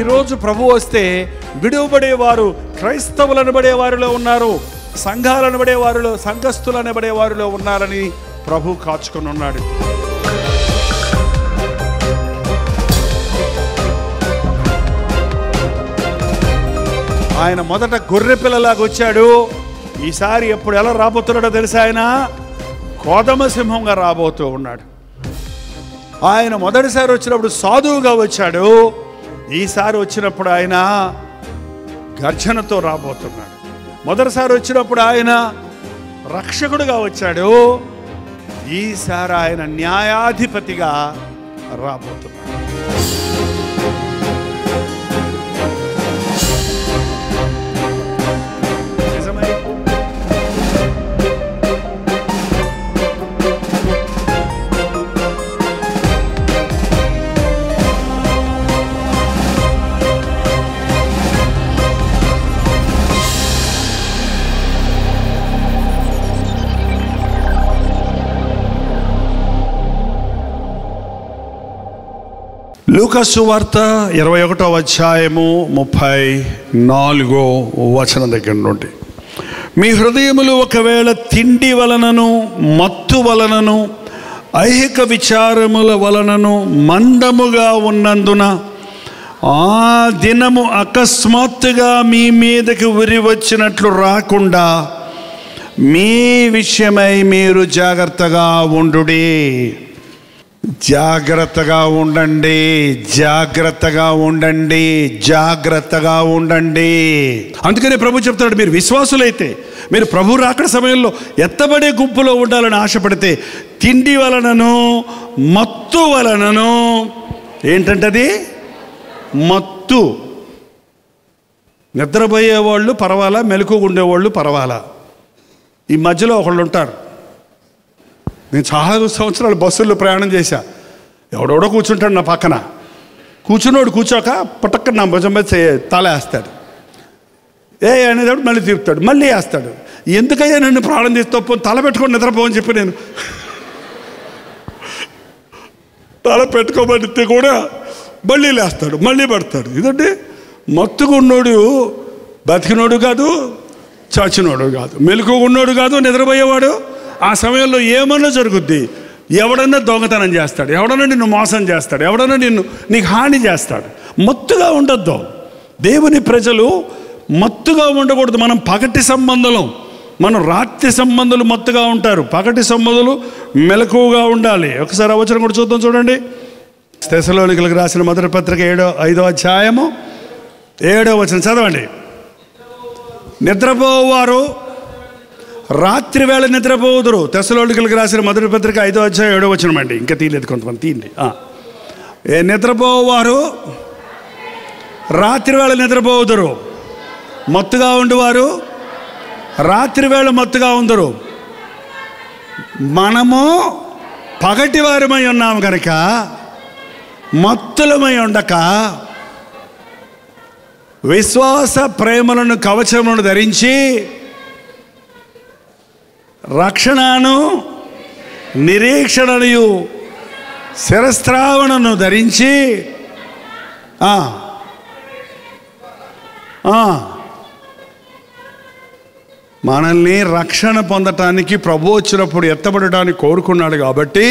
ఈరోజు ప్రభు వస్తే విడువబడేవారు క్రైస్తవులు అనబడే వారిలో ఉన్నారు సంఘాలు అనబడే వారిలో సంఘస్థులు అనబడే వారిలో ఉన్నారని ప్రభు కాచుకొని ఉన్నాడు ఆయన మొదట గొర్రె పిల్లలాగా వచ్చాడు ఈసారి ఎప్పుడు ఎలా రాబోతున్నాడో తెలుసా ఆయన కోదమ సింహంగా రాబోతూ ఉన్నాడు ఆయన మొదటిసారి వచ్చినప్పుడు సాధువుగా వచ్చాడు ఈసారి వచ్చినప్పుడు ఆయన గర్జనతో రాబోతున్నాడు మొదటిసారి వచ్చినప్పుడు ఆయన రక్షకుడుగా వచ్చాడు ఈసారి ఆయన న్యాయాధిపతిగా రాబోతున్నాడు నిజమే లూకసు వార్త ఇరవై ఒకటో అధ్యాయము ముప్పై నాలుగో వచనం దగ్గర నుండి మీ హృదయములు ఒకవేళ తిండి వలనను మత్తు వలనను ఐహిక విచారముల వలనను మందముగా ఉన్నందున ఆ దినము అకస్మాత్తుగా మీ మీదకి ఉరి వచ్చినట్లు రాకుండా మీ విషయమై మీరు జాగ్రత్తగా ఉండుడి జాగ్రత్తగా ఉండండి జాగ్రత్తగా ఉండండి జాగ్రత్తగా ఉండండి అందుకనే ప్రభు చెప్తాడు మీరు విశ్వాసులైతే మీరు ప్రభు రాకడ సమయంలో ఎత్తబడే గుంపులో ఉండాలని ఆశపడితే తిండి వలనను మత్తు వలనను ఏంటంటది మత్తు నిద్రపోయే వాళ్ళు పర్వాలా మెలకు ఉండేవాళ్ళు పర్వాలా ఈ మధ్యలో ఒకళ్ళు ఉంటారు నేను చాలా సంవత్సరాలు బస్సుల్లో ప్రయాణం చేశా ఎవడెవడో కూర్చుంటాడు నా పక్కన కూర్చున్నోడు కూర్చోక పటక్క నా భుజం మీద చే- తల వేస్తాడు ఏ అనేటప్పుడు మళ్ళీ తీరుతాడు మళ్ళీ వేస్తాడు ఎందుకయ్యా నన్ను ప్రాణం తీస్తావు తల పెట్టుకొని నిద్రపోవని చెప్పి నేను తల పెట్టుకోబడితే కూడా మళ్ళీ లేస్తాడు మళ్ళీ పడతాడు ఇదండి మత్తుగా ఉన్నోడు బతికినోడు కాదు చచ్చినోడు కాదు మెలకు ఉన్నోడు కాదు నిద్రపోయేవాడు ఆ సమయంలో ఏమన్నా జరుగుద్ది ఎవడన్నా దొంగతనం చేస్తాడు ఎవడన్నా నిన్ను మోసం చేస్తాడు ఎవడన్నా నిన్ను నీకు హాని చేస్తాడు మత్తుగా ఉండొద్దు దేవుని ప్రజలు మత్తుగా ఉండకూడదు మనం పగటి సంబంధం మనం రాత్రి సంబంధాలు మత్తుగా ఉంటారు పగటి సంబంధాలు మెలకువగా ఉండాలి ఒకసారి అవచరం కూడా చూద్దాం చూడండి తెసలోనికలకు రాసిన మొదటి పత్రిక ఏడో ఐదో అధ్యాయము ఏడో వచనం చదవండి నిద్రపోవారు రాత్రి వేళ నిద్రపోదురు తెసలోనికలకు రాసిన మొదటి పత్రిక ఐదో అధ్యాయం ఏడో వచనం అండి ఇంకా తీయలేదు కొంతమంది తీయండి ఆ. ఏ నిద్రపోవారు రాత్రి వేళ నిద్రపోదురు మత్తుగా ఉండేవారు రాత్రి వేళ మత్తుగా ఉందరు మనము పగటి వారమై ఉన్నాము కనుక మత్తులమై ఉండక విశ్వాస ప్రేమలను కవచములను ధరించి రక్షణను నిరీక్షణను శిరస్త్రావణను ధరించి ఆ, ఆ, మనల్ని రక్షణ పొందటానికి ప్రభు వచ్చినప్పుడు ఎత్తబడటానికి కోరుకున్నాడు కాబట్టి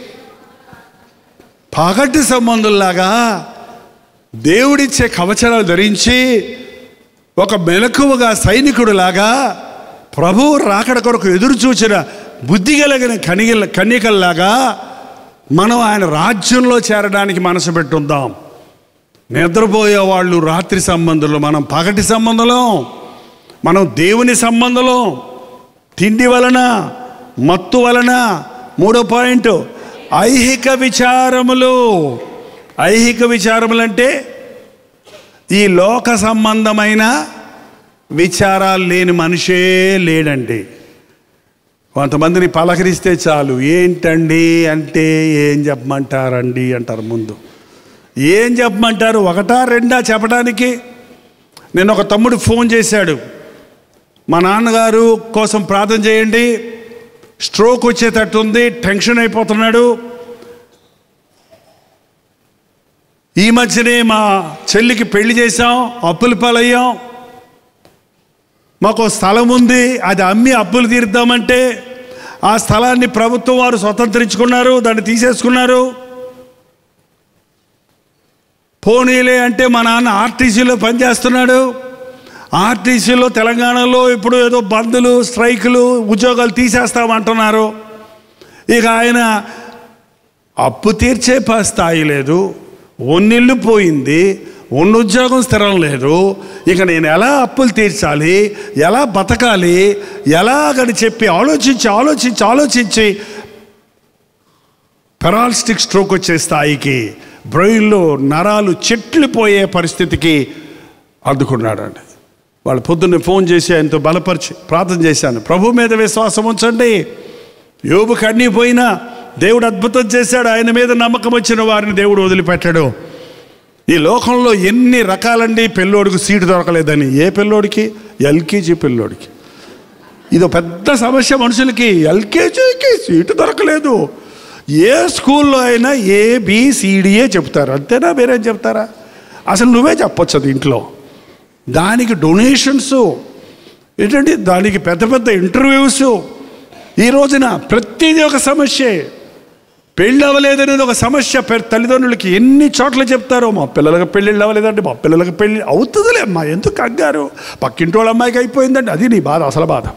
పగటి సంబంధుల్లాగా దేవుడిచ్చే కవచనాలు ధరించి ఒక మెలకువగా సైనికుడులాగా ప్రభువు రాకడ కొరకు ఎదురు చూచిన బుద్ధి కలిగిన కనిగల కన్యకల్లాగా మనం ఆయన రాజ్యంలో చేరడానికి మనసు పెట్టుందాం నిద్రపోయే వాళ్ళు రాత్రి సంబంధులు మనం పగటి సంబంధంలో మనం దేవుని సంబంధంలో తిండి వలన మత్తు వలన మూడో పాయింట్ ఐహిక విచారములు ఐహిక విచారములు అంటే ఈ లోక సంబంధమైన విచారాలు లేని మనిషే లేడండి కొంతమందిని పలకరిస్తే చాలు ఏంటండి అంటే ఏం చెప్పమంటారండి అంటారు ముందు ఏం చెప్పమంటారు ఒకటా రెండా చెప్పడానికి నేను ఒక తమ్ముడు ఫోన్ చేశాడు మా నాన్నగారు కోసం ప్రార్థన చేయండి స్ట్రోక్ వచ్చేటట్టుంది టెన్షన్ అయిపోతున్నాడు ఈ మధ్యనే మా చెల్లికి పెళ్లి చేశాం అప్పుల పాలయ్యాం మాకు ఓ స్థలం ఉంది అది అమ్మి అప్పులు తీరుద్దామంటే ఆ స్థలాన్ని ప్రభుత్వం వారు స్వతంత్రించుకున్నారు దాన్ని తీసేసుకున్నారు పోనీలే అంటే మా నాన్న ఆర్టీసీలో పనిచేస్తున్నాడు ఆర్టీసీలో తెలంగాణలో ఇప్పుడు ఏదో బందులు స్ట్రైకులు ఉద్యోగాలు తీసేస్తామంటున్నారు ఇక ఆయన అప్పు తీర్చే ప- స్థాయి లేదు ఒన్నిల్లు పోయింది ఉన్న ఉద్యోగం స్థిరం లేదు ఇక నేను ఎలా అప్పులు తీర్చాలి ఎలా బతకాలి ఎలాగని చెప్పి ఆలోచించి ఆలోచించి ఆలోచించి పెరాల్స్టిక్ స్ట్రోక్ వచ్చే స్థాయికి బ్రెయిన్లో నరాలు చెట్లిపోయే పరిస్థితికి అందుకున్నాడండి వాళ్ళు పొద్దున్నే ఫోన్ చేసి ఆయనతో బలపరిచి ప్రార్థన చేశాను ప్రభు మీద విశ్వాసం ఉంచండి యోబుకి అన్నీ పోయినా దేవుడు అద్భుతం చేశాడు ఆయన మీద నమ్మకం వచ్చిన వారిని దేవుడు వదిలిపెట్టాడు ఈ లోకంలో ఎన్ని రకాలండి పిల్లోడికి సీటు దొరకలేదని ఏ పిల్లోడికి ఎల్కేజీ పిల్లోడికి ఇది ఒక పెద్ద సమస్య మనుషులకి ఎల్కేజీకి సీటు దొరకలేదు ఏ స్కూల్లో అయినా ఏబిసిడిఏ చెప్తారు అంతేనా వేరేం చెప్తారా అసలు నువ్వే చెప్పొచ్చు అది ఇంట్లో దానికి డొనేషన్స్ ఏంటంటే దానికి పెద్ద పెద్ద ఇంటర్వ్యూస్ ఈ రోజున ప్రతిదీ ఒక సమస్యే పెళ్ళి అవ్వలేదనేది ఒక సమస్య పె- తల్లిదండ్రులకి ఎన్ని చోట్ల చెప్తారో మా పిల్లలకి పెళ్ళిళ్ళు అవ్వలేదంటే మా పిల్లలకి పెళ్ళి అవుతుందిలే అమ్మా ఎందుకు కంగారు పక్కింటి వాళ్ళ అమ్మాయికి అయిపోయిందంటే అది నీ బాధ అసలు బాధ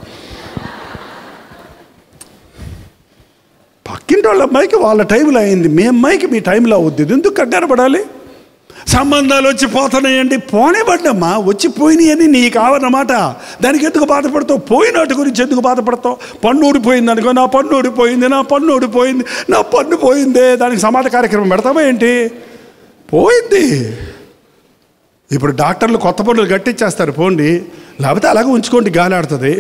పక్కింటి వాళ్ళ అమ్మాయికి వాళ్ళ టైంలో అయింది మీ అమ్మాయికి మీ టైంలో అవుద్ది ఇది ఎందుకు కంగారు పడాలి సంబంధాలు వచ్చి పోతున్నాయండి పోనేబడ్డమ్మా వచ్చి పోయినాయని నీకు కావన్నమాట దానికి ఎందుకు బాధపడతావు పోయినట్టు గురించి ఎందుకు బాధపడతావు పన్ను ఊడిపోయింది అనుకో నా పన్ను ఊడిపోయింది నా పన్ను ఊడిపోయింది నా పన్ను పోయిందే దానికి సమాధ కార్యక్రమం పెడతావా ఏంటి పోయింది ఇప్పుడు డాక్టర్లు కొత్త పనులు గట్టించేస్తారు పోండి లేకపోతే అలాగే ఉంచుకోండి గాలి ఆడుతుంది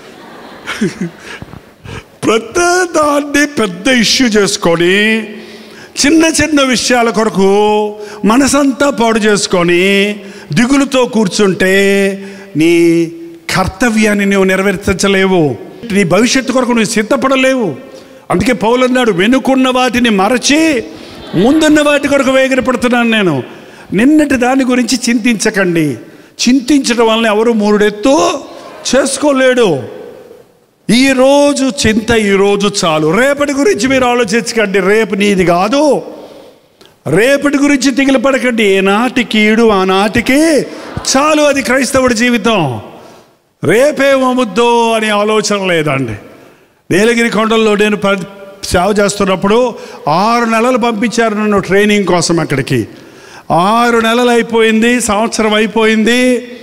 ప్రతి దాన్ని పెద్ద ఇష్యూ చేసుకొని చిన్న చిన్న విషయాల కొరకు మనసంతా పాడు చేసుకొని దిగులుతో కూర్చుంటే నీ కర్తవ్యాన్ని నువ్వు నెరవేర్చలేవు నీ భవిష్యత్తు కొరకు నువ్వు సిద్ధపడలేవు అందుకే పౌలు అన్నాడు వెనుకున్న వాటిని మరచి ముందున్న వాటి కొరకు వేగిరపడుతున్నాను నేను నిన్నటి దాని గురించి చింతించకండి చింతించడం వలన ఎవరు మూడెత్తు చేసుకోలేడు ఈ రోజు చింత ఈ రోజు చాలు రేపటి గురించి మీరు ఆలోచించకండి రేపు నీది కాదు రేపటి గురించి తిగిలి పడకండి ఏ నాటికి ఈడు ఆ నాటికి చాలు అది క్రైస్తవుడి జీవితం రేపేమవుద్దో అనే ఆలోచన లేదండి నీలగిరి కొండల్లో నేను ప- సేవ చేస్తున్నప్పుడు ఆరు నెలలు పంపించారు నన్ను ట్రైనింగ్ కోసం అక్కడికి ఆరు నెలలు అయిపోయింది సంవత్సరం అయిపోయింది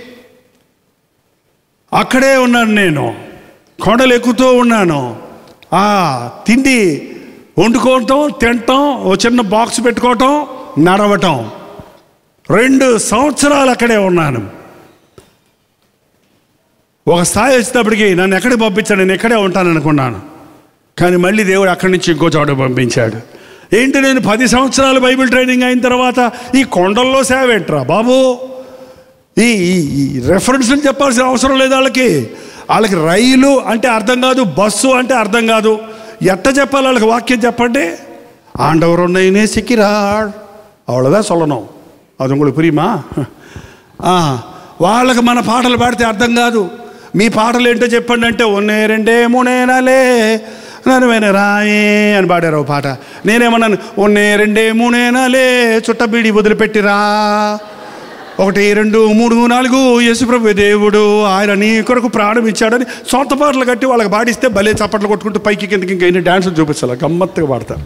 అక్కడే ఉన్నాను నేను కొండలు ఎక్కుతూ ఉన్నాను ఆ తిండి వండుకోవటం తినటం ఓ చిన్న బాక్స్ పెట్టుకోవటం నడవటం రెండు సంవత్సరాలు అక్కడే ఉన్నాను ఒక స్థాయి వచ్చేటప్పటికి నన్ను ఎక్కడికి పంపించాడు నేను ఎక్కడే ఉంటాను అనుకున్నాను కానీ మళ్ళీ దేవుడు అక్కడి నుంచి ఇంకో చోట పంపించాడు ఏంటి నేను పది సంవత్సరాలు బైబిల్ ట్రైనింగ్ అయిన తర్వాత ఈ కొండల్లో సేవ ఏంట్రా బాబు ఈ ఈ- ఈ రెఫరెన్స్లు చెప్పాల్సిన అవసరం లేదు వాళ్ళకి వాళ్ళకి రైలు అంటే అర్థం కాదు బస్సు అంటే అర్థం కాదు ఎట్ట చెప్పాలి వాళ్ళకి వాక్యం చెప్పండి ఆండవర్ ఉన్నైనే సిక్కిరాడ్ అவ்வளோதான் சொல்லணும் அது உங்களுக்கு புரியுமா ఆ, వాళ్ళకి మన పాటలు పాడితే అర్థం కాదు మీ పాటలు ఏంటో చెప్పండి అంటే ఒన్నే రెండే మూడే నాలే నన్ను వెన రాయే అని పాడారు ఓ పాట నేనేమన్నాను ఒన్నే రెండే మూడే నాలే చుట్టబీడి వదిలిపెట్టిరా ఒకటి రెండు మూడు నాలుగు యేసుప్రభు దేవుడు ఆయన నీ కొరకు ప్రాణం ఇచ్చాడని సొంత పాటలు కట్టి వాళ్ళకి పాడిస్తే భలే చప్పట్లు కొట్టుకుంటూ పైకి కిందకి ఇంకా ఎన్ని డాన్సులు చూపించాలి గమ్మత్తుగా పాడతారు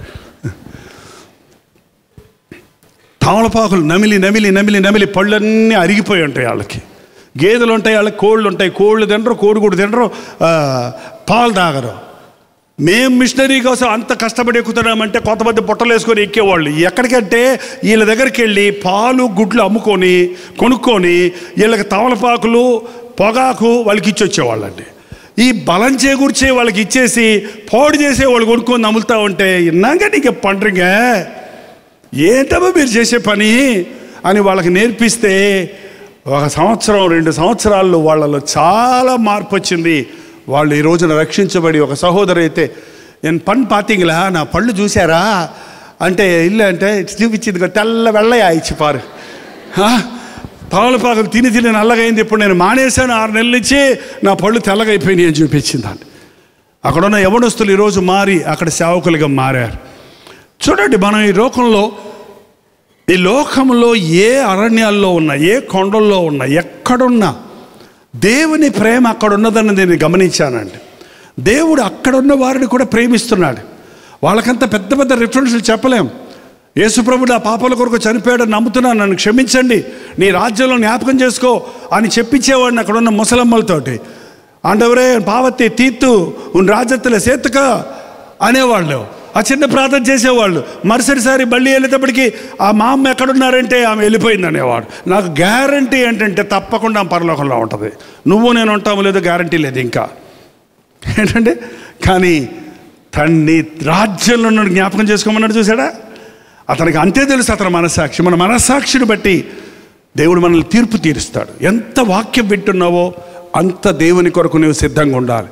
తమలపాకులు నమిలి నమిలి నమిలి నమిలి పళ్ళన్నీ అరిగిపోయి ఉంటాయి వాళ్ళకి గేదెలు ఉంటాయి వాళ్ళకి కోళ్ళు ఉంటాయి కోళ్ళు తినరు కోడి కూడా తినరు ఆ, పాలు తాగరు మేం మిషనరీ కోసం అంత కష్టపడి ఎక్కుతున్నామంటే కొంతమంది బుట్టలు వేసుకొని ఎక్కేవాళ్ళు ఎక్కడికంటే వీళ్ళ దగ్గరికి వెళ్ళి పాలు గుడ్లు అమ్ముకొని కొనుక్కొని వీళ్ళకి తమలపాకులు పొగాకు వాళ్ళకి ఇచ్చి వచ్చేవాళ్ళండి ఈ బలం చేకూర్చే వాళ్ళకి ఇచ్చేసి పాడు చేసే వాళ్ళు కొనుక్కొని నమ్ములుతా ఉంటే ఇన్నాక నీకు పండ్రింగ ఏంటమ్మా మీరు చేసే పని అని వాళ్ళకి నేర్పిస్తే ఒక సంవత్సరం రెండు సంవత్సరాల్లో వాళ్ళలో చాలా మార్పు వచ్చింది వాళ్ళు ఈ రోజున రక్షించబడి ఒక సహోదరు అయితే నేను పన్ను పాతింగ్లా నా పళ్ళు చూసారా అంటే ఇల్లు అంటే చూపించింది ఇదిగో తెల్ల వెள்ளయా ఇచ్చి పారు ఆ? తమలపాకులు తిని తిని నల్లగైంది ఇప్పుడు నేను మానేశాను ఆరు నెలల నుంచి నా పళ్ళు తెల్లగైపోయినాయి అని చూపించిందండి అక్కడ ఉన్న యవనస్తులు ఈరోజు మారి అక్కడ సేవకులుగా మారారు చూడండి మనం ఈ లోకంలో ఈ లోకంలో ఏ అరణ్యాల్లో ఉన్నా ఏ కొండల్లో ఉన్నా ఎక్కడున్నా దేవుని ప్రేమ అక్కడ ఉన్నదని నేను గమనించానండి దేవుడు అక్కడున్న వారిని కూడా ప్రేమిస్తున్నాడు వాళ్ళకంత పెద్ద పెద్ద రిఫరెన్స్లు చెప్పలేం యేసుప్రభుడు ఆ పాపాల కొరకు చనిపోయాడని నమ్ముతున్నాను నన్ను క్షమించండి నీ రాజ్యంలో జ్ఞాపకం చేసుకో అని చెప్పించేవాడిని అక్కడ ఉన్న ముసలమ్మలతోటి ఆండవరే పావతి తీత్తు ఉన్ రాజత్తుల సేతుక అనేవాళ్ళు ఆ చిన్న ప్రార్థన చేసేవాళ్ళు మరుసటిసారి బళ్ళి వెళ్ళేటప్పటికి ఆ మా అమ్మ ఎక్కడున్నారంటే ఆమె వెళ్ళిపోయింది అనేవాడు నాకు గ్యారంటీ ఏంటంటే తప్పకుండా ఆమె పరలోకంలో ఉంటుంది నువ్వు నేను ఉంటాము లేదో గ్యారంటీ లేదు ఇంకా ఏంటంటే కానీ తన్ని రాజ్యంలో నన్ను జ్ఞాపకం చేసుకోమన్నాడు చూసాడా అతనికి అంతే తెలుసు అతని మనస్సాక్షి మన మనస్సాక్షిని బట్టి దేవుడు మనల్ని తీర్పు తీరుస్తాడు ఎంత వాక్యం వింటున్నావో అంత దేవుని కొరకు నువ్వు సిద్ధంగా ఉండాలి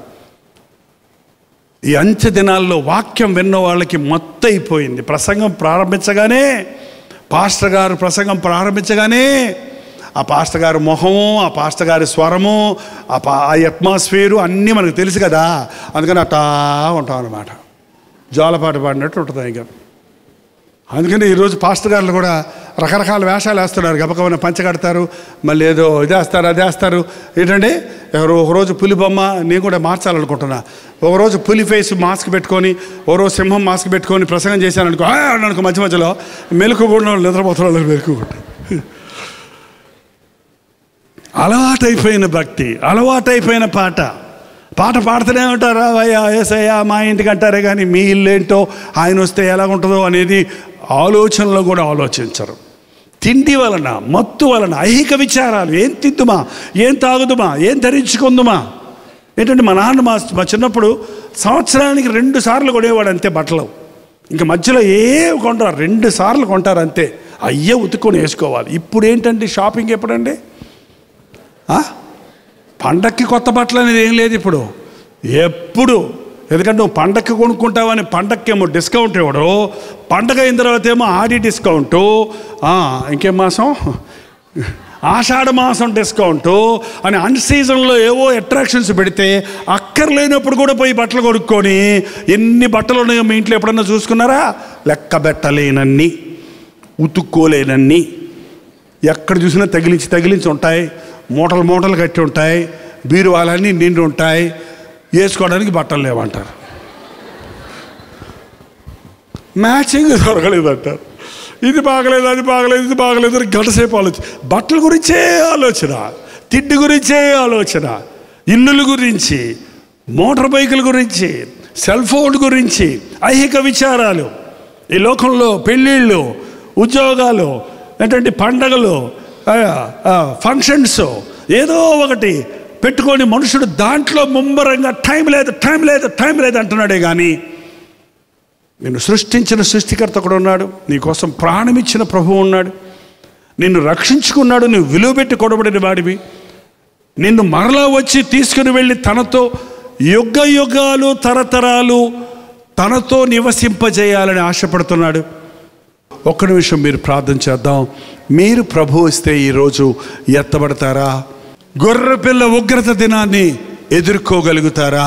ఈ అంచె దినాల్లో వాక్యం విన్న వాళ్ళకి మొత్తం అయిపోయింది ప్రసంగం ప్రారంభించగానే పాస్టర్ గారు ప్రసంగం ప్రారంభించగానే ఆ పాస్టర్ గారి మొహము ఆ పాస్టర్ గారి స్వరము ఆ పా ఆ అట్మాస్ఫియరు అన్నీ మనకు తెలుసు కదా అందుకని అట్టా ఉంటాం అనమాట జోలపాట పాడినట్టు ఉంటుంది ఇంకా అందుకని ఈరోజు పాస్టర్ గారులు కూడా రకరకాల వేషాలు వేస్తున్నారు గబగబన పంచ కడతారు మళ్ళీ ఏదో ఇది వేస్తారు అది వేస్తారు ఏంటంటే ఎవరు ఒకరోజు పులి బొమ్మ నేను కూడా మార్చాలనుకుంటున్నా ఒకరోజు పులి ఫేస్ మాస్క్ పెట్టుకొని ఒకరోజు సింహం మాస్క్ పెట్టుకొని ప్రసంగం చేశాను అనుకో "ఆ" అని అనుకో మధ్య మధ్యలో మెలకు కూడా నిద్రపోతున్న వాళ్ళు మెలకు కూడా అలవాటైపోయిన భక్తి అలవాటైపోయిన పాట పాట పాడుతూనే ఉంటారా అయ్యా ఏసయ్యా మా ఇంటికి అంటారే కానీ మీ ఇల్లు ఏంటో ఆయన వస్తే ఎలా ఉంటుందో అనేది ఆలోచనలో కూడా ఆలోచించరు తిండి వలన మత్తు వలన ఐహిక విచారాలు ఏం తిద్దుమా ఏం తాగుదుమా ఏం ధరించుకుందుమా ఏంటంటే మా నాన్న మా మా చిన్నప్పుడు సంవత్సరానికి రెండు సార్లు కొనేవాడు అంతే బట్టలు ఇంకా మధ్యలో ఏ కొంటారు రెండు సార్లు కొంటారు అంతే అయ్యే ఉతుక్కొని వేసుకోవాలి ఇప్పుడు ఏంటంటే షాపింగ్ ఎప్పుడండి ఆ? పండక్కి కొత్త బట్టలు అనేది ఏం లేదు ఇప్పుడు ఎప్పుడు ఎందుకంటే నువ్వు పండక్కి కొనుక్కుంటావని పండక్కేమో డిస్కౌంట్ ఇవ్వడు పండగ అయిన తర్వాత ఏమో ఆడి డిస్కౌంటు ఆ, ఇంకేం మాసం ఆషాఢ మాసం డిస్కౌంటు అని అన్ సీజన్లో ఏవో అట్రాక్షన్స్ పెడితే అక్కర్లేనప్పుడు కూడా పోయి బట్టలు కొనుక్కొని ఎన్ని బట్టలు ఉన్నాయో మీ ఇంట్లో ఎప్పుడన్నా చూసుకున్నారా లెక్క పెట్టలేనన్ని ఉతుక్కోలేనన్ని ఎక్కడ చూసినా తగిలించి తగిలించి ఉంటాయి మూటలు మూటలు కట్టి ఉంటాయి బీరువాలన్నీ నిండి ఉంటాయి వేసుకోవడానికి బట్టలు లేవంటారు మ్యాచింగ్ దొరకలేదు అంటారు ఇది బాగలేదు అది బాగలేదు ఇది బాగలేదు అని గంటసేపు ఆలోచన బట్టల గురించే ఆలోచన తిండి గురించే ఆలోచన ఇల్లుల గురించి మోటార్ బైకుల గురించి సెల్ ఫోన్ గురించి ఐహిక విచారాలు ఈ లోకంలో పెళ్ళిళ్ళు ఉద్యోగాలు ఏంటంటే పండగలు ఆ, ఆ, ఫంక్షన్స్ ఏదో ఒకటి పెట్టుకొని మనుషుడు దాంట్లో ముమ్మరంగా టైం లేదు టైం లేదు టైం లేదు అంటున్నాడే కానీ నిన్ను సృష్టించిన సృష్టికర్త కూడా ఉన్నాడు నీకోసం ప్రాణమిచ్చిన ప్రభువు ఉన్నాడు నిన్ను రక్షించుకున్నాడు నువ్వు విలువ పెట్టి కొడబడిన వాడివి నిన్ను మరలా వచ్చి తీసుకుని వెళ్ళి తనతో యుగ యుగాలు తరతరాలు తనతో నివసింపజేయాలని ఆశపడుతున్నాడు ఒక్క నిమిషం మీరు ప్రార్థన చేద్దాం మీరు ప్రభు వస్తే ఈరోజు ఎత్తబడతారా గొర్రెపిల్ల ఉగ్రత దినాన్ని ఎదుర్కోగలుగుతారా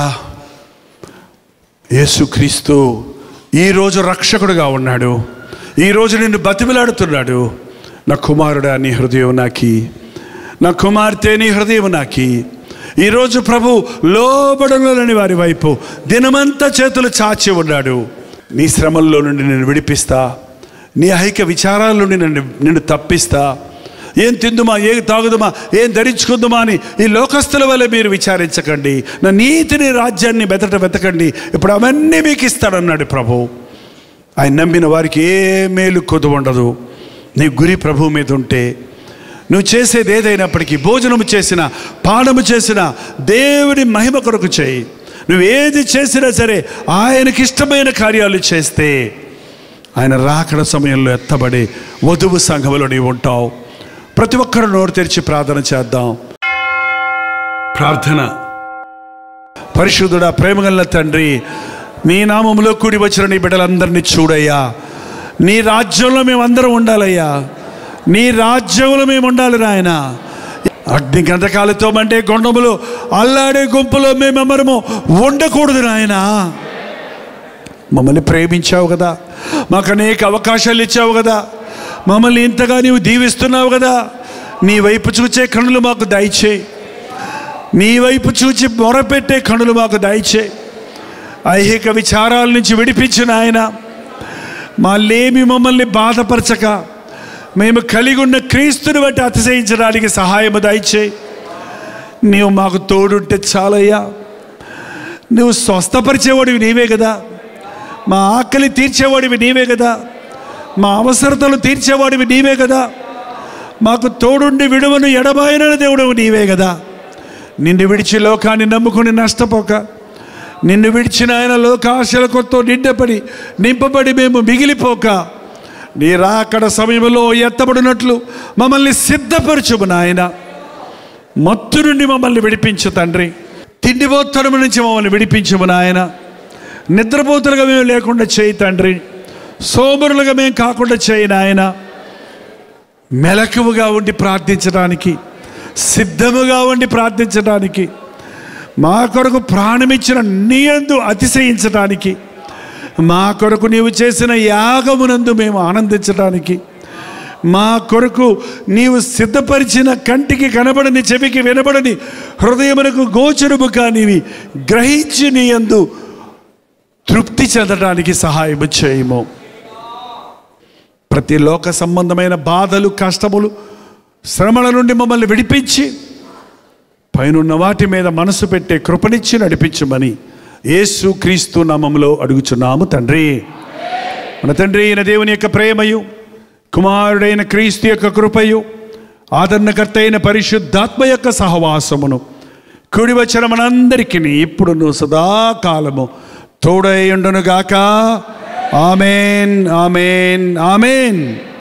యేసుక్రీస్తు ఈరోజు రక్షకుడుగా ఉన్నాడు ఈరోజు నిన్ను బతిమిలాడుతున్నాడు నా కుమారుడా నీ హృదయం నాకి నా కుమార్తె నీ హృదయం నాకి ఈరోజు ప్రభు లోబడలేని వారి వైపు దినమంతా చేతులు చాచి ఉన్నాడు నీ శ్రమల్లో నుండి నేను విడిపిస్తా నీ ఐక్య విచారాల నుండి నన్ను నిన్ను తప్పిస్తా ఏం తిందుమా ఏం తాగుదుమా ఏం ధరించుకుందుమా అని ఈ లోకస్తుల వల్ల మీరు విచారించకండి నా నీతిని రాజ్యాన్ని బెతట వెతకండి ఇప్పుడు అవన్నీ మీకు ఇస్తాడన్నాడు ప్రభు ఆయన నమ్మిన వారికి ఏ మేలు కొద్దు ఉండదు నీ గురి ప్రభు మీద ఉంటే నువ్వు చేసేది ఏదైనప్పటికీ భోజనము చేసిన పానము చేసిన దేవుని మహిమ కొరకు చేయి నువ్వు ఏది చేసినా సరే ఆయనకి ఇష్టమైన కార్యాలు చేస్తే ఆయన రాకడ సమయంలో ఎత్తబడి వధువు సంఘములో నీవు ఉంటావు ప్రతి ఒక్కరు నోరు తెరిచి ప్రార్థన చేద్దాం ప్రార్థన పరిశుద్ధుడా ప్రేమగల తండ్రి నీ నామములో కూడి వచ్చిన నీ బిడ్డలందరినీ చూడయ్యా నీ రాజ్యంలో మేమందరం ఉండాలయ్యా నీ రాజ్యంలో మేము ఉండాలి నాయన అగ్ని గంధకాలతో మండే కొండములు అల్లాడే గుంపులో మేమెమ్మరము ఉండకూడదు నాయనా మమ్మల్ని ప్రేమించావు కదా మాకు అనేక అవకాశాలు ఇచ్చావు కదా మమ్మల్ని ఇంతగా నీవు దీవిస్తున్నావు కదా నీ వైపు చూచే కనులు మాకు దయచేయి నీ వైపు చూచి మొరపెట్టే కనులు మాకు దయచేయి ఐహిక విచారాల నుంచి విడిపించిన ఆయన మా లేమి మమ్మల్ని బాధపరచక మేము కలిగి ఉన్న క్రీస్తుని బట్టి అతిశయించడానికి సహాయము దయచేయి నీవు మాకు తోడుంటే చాలయ్యా నువ్వు స్వస్థపరిచేవాడివి నీవే కదా మా ఆకలి తీర్చేవాడివి నీవే కదా మా అవసరతలు తీర్చేవాడివి నీవే కదా మాకు తోడుండి విడువను ఎడబాయిన దేవుడు నీవే కదా నిన్ను విడిచి లోకాన్ని నమ్ముకుని నష్టపోక నిన్ను విడిచిన ఆయన లోకాశల కొత్త నిండపడి నింపబడి మేము మిగిలిపోక నీ రాకడ సమయంలో ఎత్తబడినట్లు మమ్మల్ని సిద్ధపరచుము నాయన మత్తు నుండి మమ్మల్ని విడిపించు తండ్రి తిండిపోతనం నుంచి మమ్మల్ని విడిపించము నాయన నిద్రపోతులుగా మేము లేకుండా చేయి తండ్రి సోమరులుగా మేము కాకుండా చేయి నాయన మెలకువగా ఉండి ప్రార్థించడానికి సిద్ధముగా ఉండి ప్రార్థించడానికి మా కొరకు ప్రాణమిచ్చిన నీయందు అతిశయించడానికి మా కొరకు నీవు చేసిన యాగమునందు మేము ఆనందించడానికి మా కొరకు నీవు సిద్ధపరిచిన కంటికి కనబడని చెవికి వినబడని హృదయమునకు గోచరము కానివి గ్రహించి నీయందు తృప్తి చెందడానికి సహాయము చేయము ప్రతి లోక సంబంధమైన బాధలు కష్టములు శ్రమల నుండి మమ్మల్ని విడిపించి పైనున్న వాటి మీద మనసు పెట్టే కృపనిచ్చి నడిపించమని యేసు క్రీస్తు నామములో అడుగుచున్నాము తండ్రి మన తండ్రి అయిన దేవుని యొక్క ప్రేమయు కుమారుడైన క్రీస్తు యొక్క కృపయు ఆదరణకర్త అయిన పరిశుద్ధాత్మ యొక్క సహవాసమును కుడి వచ్చిన మనందరికీ ఇప్పుడును సదాకాలము తోడై ఉండునుగాక ఆమెన్ ఆమెన్ ఆమెన్